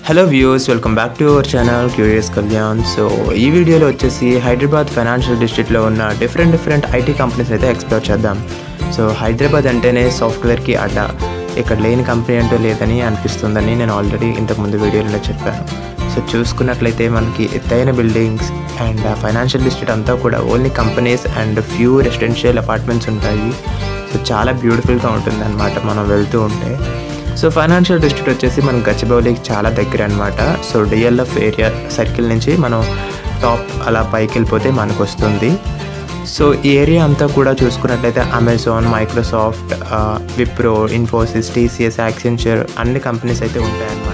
hello viewers welcome back to our channel curious Kalyan so ఈ వీడియోలో వచ్చేసి హైదరాబాద్ ఫైనాన్షియల్ డిస్ట్రిక్ట్లో ఉన్న డిఫరెంట్ డిఫరెంట్ ఐటీ కంపెనీస్ అయితే ఎక్స్ప్లోర్ చేద్దాం సో హైదరాబాద్ అంటేనే సాఫ్ట్వేర్కి అడ్డ ఇక్కడ లేని కంపెనీ అంటూ లేదని అనిపిస్తుందని నేను ఆల్రెడీ ఇంతకుముందు వీడియోలో చెప్పాను సో చూసుకున్నట్లయితే మనకి ఎత్తైన బిల్డింగ్స్ అండ్ ఫైనాన్షియల్ డిస్ట్రిక్ట్ అంతా కూడా only companies and few residential apartments ఉంటాయి సో చాలా బ్యూటిఫుల్గా ఉంటుంది అనమాట మనం వెళ్తూ ఉంటే సో ఫైనాన్షియల్ డిస్ట్రిక్ట్ వచ్చేసి మన గచ్చిబౌలికి చాలా దగ్గర అనమాట సో డిఎల్ఎఫ్ ఏరియా సర్కిల్ నుంచి మనం టాప్ అలా పైకి వెళ్ళిపోతే మనకు వస్తుంది సో ఈ ఏరియా అంతా కూడా చూసుకున్నట్లయితే Amazon Microsoft Wipro Infosys TCS Accenture అన్ని కంపెనీస్ అయితే ఉంటాయన్నమాట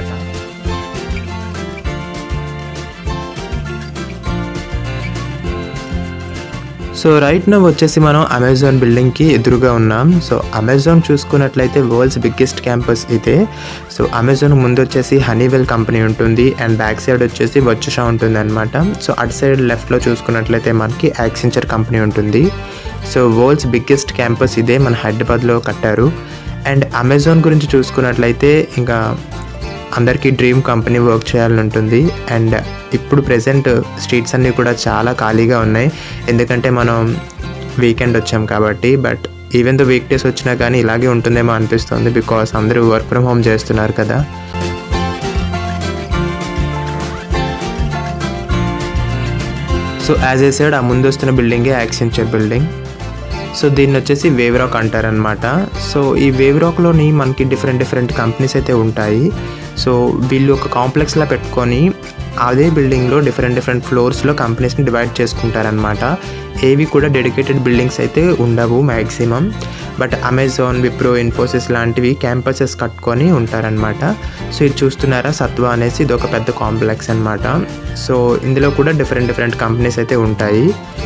సో రైట్ నవ్ వచ్చేసి మనం అమెజాన్ బిల్డింగ్కి ఎదురుగా ఉన్నాం సో అమెజాన్ చూసుకున్నట్లయితే వరల్డ్స్ బిగ్గెస్ట్ క్యాంపస్ ఇదే సో అమెజాన్ ముందు వచ్చేసి హనీవెల్ కంపెనీ ఉంటుంది అండ్ బ్యాక్ సైడ్ వచ్చేసి వచ్చుషా ఉంటుంది అనమాట సో అటు సైడ్ లెఫ్ట్లో చూసుకున్నట్లయితే మనకి యాక్సెంచర్ కంపెనీ ఉంటుంది సో వరల్డ్స్ బిగ్గెస్ట్ క్యాంపస్ ఇదే మన హైదరాబాద్లో కట్టారు అండ్ అమెజాన్ గురించి చూసుకున్నట్లయితే ఇంకా అందరికీ డ్రీమ్ కంపెనీ వర్క్ చేయాలని ఉంటుంది అండ్ ఇప్పుడు ప్రజెంట్ స్ట్రీట్స్ అన్నీ కూడా చాలా ఖాళీగా ఉన్నాయి ఎందుకంటే మనం వీకెండ్ వచ్చాం కాబట్టి but even though weekdays వచ్చినా కానీ ఇలాగే ఉంటుందేమో అనిపిస్తుంది బికాస్ అందరూ వర్క్ ఫ్రమ్ హోమ్ చేస్తున్నారు కదా సో యాజ్ ఏ సైడ్ ఆ ముందు వస్తున్న బిల్డింగే యాక్సెంచర్ బిల్డింగ్ సో దీన్ని వచ్చేసి వేవ్ రాక్ అంటారనమాట సో ఈ వేవ్ రాక్లోని మనకి డిఫరెంట్ డిఫరెంట్ కంపెనీస్ అయితే ఉంటాయి సో వీళ్ళు ఒక కాంప్లెక్స్లా పెట్టుకొని అదే బిల్డింగ్లో డిఫరెంట్ డిఫరెంట్ ఫ్లోర్స్లో కంపెనీస్ని డివైడ్ చేసుకుంటారనమాట ఏవి కూడా డెడికేటెడ్ బిల్డింగ్స్ అయితే ఉండవు maximum but Amazon Wipro Infosys లాంటివి క్యాంపసెస్ కట్టుకొని ఉంటారనమాట సో ఇది చూస్తున్నారా సత్వ అనేసి ఇది ఒక పెద్ద కాంప్లెక్స్ అనమాట సో ఇందులో కూడా డిఫరెంట్ డిఫరెంట్ కంపెనీస్ అయితే ఉంటాయి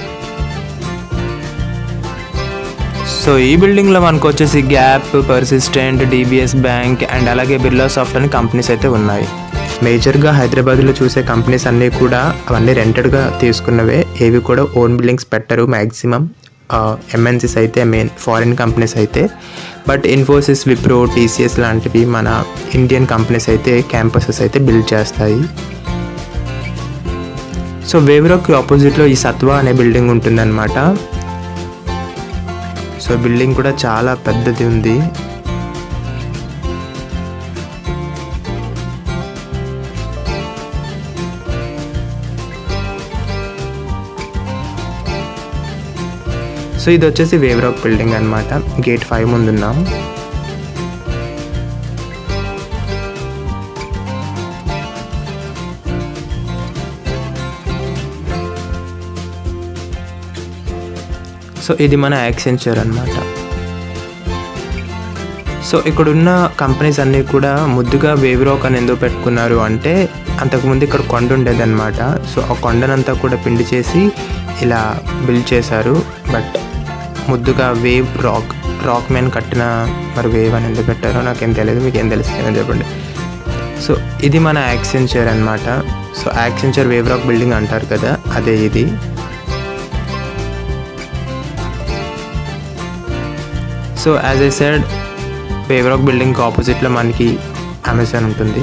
సో ఈ బిల్డింగ్లో మనకు వచ్చేసి gap persistent DBS bank and అలాగే బిర్లా సాఫ్ట్ అని కంపెనీస్ అయితే ఉన్నాయి మేజర్గా హైదరాబాద్లో చూసే కంపెనీస్ అన్నీ కూడా అవన్నీ రెంటెడ్గా తీసుకున్నవే ఏవి కూడా ఓన్ బిల్డింగ్స్ పెట్టరు మ్యాక్సిమం ఎంఎన్సీస్ అయితే మెయిన్ ఫారిన్ కంపెనీస్ అయితే బట్ ఇన్ఫోసిస్ విప్రో టీసీఎస్ లాంటివి మన ఇండియన్ కంపెనీస్ అయితే క్యాంపసెస్ అయితే బిల్డ్ చేస్తాయి సో వేవ్రోకి ఆపోజిట్లో ఈ సత్వా అనే బిల్డింగ్ ఉంటుందన్నమాట సో బిల్డింగ్ కూడా చాలా పెద్దది ఉంది సో ఇది వచ్చేసి వేవ్రాక్ బిల్డింగ్ అనమాట గేట్ ఫైవ్ ముందున్నాం సో ఇది మన యాక్సెంచర్ అనమాట సో ఇక్కడున్న కంపెనీస్ అన్నీ కూడా ముద్దుగా వేవ్రోక్ అని ఎందుకు పెట్టుకున్నారు అంటే అంతకుముందు ఇక్కడ కొండ ఉండేదన్నమాట సో ఆ కొండనంతా కూడా పిండి చేసి ఇలా బిల్డ్ చేశారు బట్ ముద్దుగా వేవ్ రాక్ రాక్ మ్యాన్ కట్టిన మరి వేవ్ అని ఎందుకు పెట్టారో నాకేం తెలియదు మీకు ఏం తెలుస్తుంది చెప్పండి సో ఇది మన యాక్సెంచర్ అనమాట so Accenture wave rock building అంటారు కదా అదే ఇది so as I said wave rock building ఆపోజిట్లో మనకి అమెజాన్ ఉంటుంది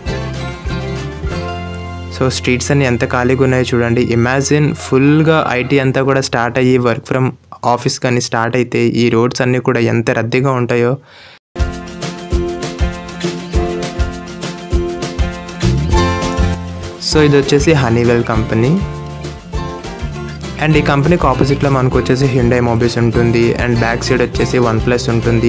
సో స్ట్రీట్స్ అన్ని ఎంత ఖాళీగా ఉన్నాయో చూడండి ఇమాజిన్ ఫుల్గా ఐటీ అంతా కూడా స్టార్ట్ అయ్యి వర్క్ ఫ్రమ్ ఆఫీస్ కానీ స్టార్ట్ అయితే ఈ రోడ్స్ అన్నీ కూడా ఎంత రద్దీగా ఉంటాయో సో ఇది వచ్చేసి హనీవెల్ కంపెనీ అండ్ ఈ కంపెనీకి ఆపోజిట్లో మనకు వచ్చేసి హిండై మొబైల్స్ ఉంటుంది అండ్ బ్యాక్ సైడ్ వచ్చేసి వన్ ప్లస్ ఉంటుంది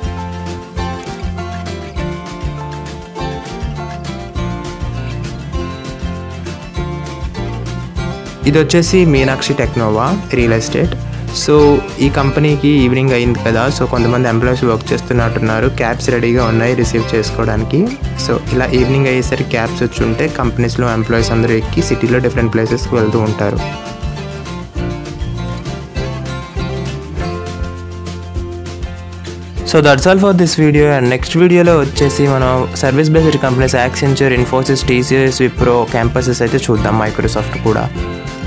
ఇది వచ్చేసి Meenakshi Technova real estate so ఈ కంపెనీకి ఈవినింగ్ అయింది కదా సో కొంతమంది ఎంప్లాయీస్ వర్క్ చేస్తున్నట్టున్నారు క్యాబ్స్ రెడీగా ఉన్నాయి రిసీవ్ చేసుకోవడానికి సో ఇలా ఈవినింగ్ అయ్యేసరికి క్యాబ్స్ వచ్చి ఉంటే కంపెనీస్లో ఎంప్లాయీస్ అందరూ ఎక్కి సిటీలో డిఫరెంట్ ప్లేసెస్కి వెళ్తూ ఉంటారు so that's all for this video and next వీడియోలో వచ్చేసి మనం service based companies Accenture Infosys TCS Wipro campuses అయితే చూద్దాం మైక్రోసాఫ్ట్ కూడా